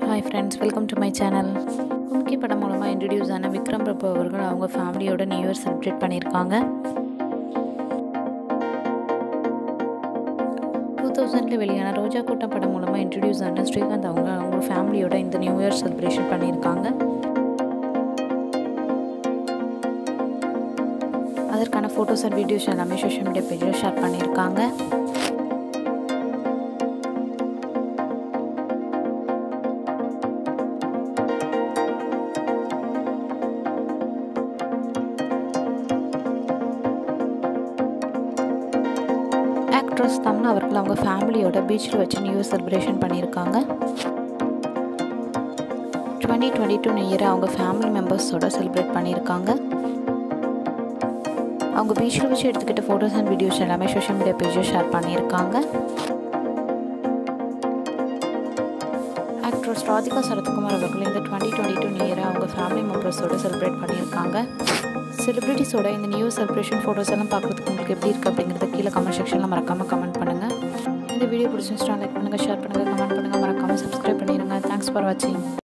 hi friends welcome to my channel Kumki படம் மூலமாக introduce ஆன விக்ரம் பிரபு அவர்கள் அவங்க ஃபேமிலியோட நியூ இயர் செலிப்ரேட் பண்ணியிருக்காங்க டூ தௌசண்டில் வெளியான ரோஜா கூட்டம் படம் மூலமாக இன்ட்ரடியூஸ் ஆன ஸ்ரீகாந்த் அவங்க அவங்க ஃபேமிலியோட இந்த நியூ இயர் செலிப்ரேஷன் பண்ணியிருக்காங்க அதற்கான ஃபோட்டோஸ் அண்ட் வீடியோஸ் எல்லாமே சோஷியல் மீடியா பேஜில் ஷேர் பண்ணியிருக்காங்க ஆக்ட்ரஸ் தமிழ் அவர்கள் அவங்க ஃபேமிலியோட பீச்சில் வச்சு நியூ இயர் செலிப்ரேஷன் பண்ணியிருக்காங்க டுவெண்ட்டி டுவெண்ட்டி டூ நியூ இயரை அவங்க ஃபேமிலி மெம்பர்ஸோட செலிப்ரேட் பண்ணியிருக்காங்க அவங்க பீச்சில் வச்சு எடுத்துக்கிட்ட ஃபோட்டோஸ் அண்ட் வீடியோஸ் எல்லாமே சோஷியல் மீடியா பேஜில் ஷேர் பண்ணியிருக்காங்க ஆக்ட்ரஸ் ராதிகா சரத்குமார் அவர்கள் இந்த டுவெண்ட்டி டுவெண்ட்டி டூ நியூ இயரை அவங்க ஃபேமிலி மெம்பர்ஸோட செலிப்ரேட் பண்ணியிருக்காங்க செலிப்ரிட்டிஸோட இந்த நியூ செலிப்ரேஷன் ஃபோட்டோஸ் எல்லாம் பார்க்குறதுக்கு உங்களுக்கு எப்படி இருக்குது அப்படிங்கிறத கீழே கமெண்ட் செக்ஷனில் மறக்காமல் கமெண்ட் பண்ணுங்கள் இந்த வீடியோ பிடிச்சிருந்துச்சுன்னா லைக் பண்ணுங்கள் ஷேர் பண்ணுங்கள் கமெண்ட் பண்ணுங்கள் மறக்காமல் சப்ஸ்கிரைப் பண்ணிடுங்க தேங்க்ஸ் ஃபார் வாட்சிங்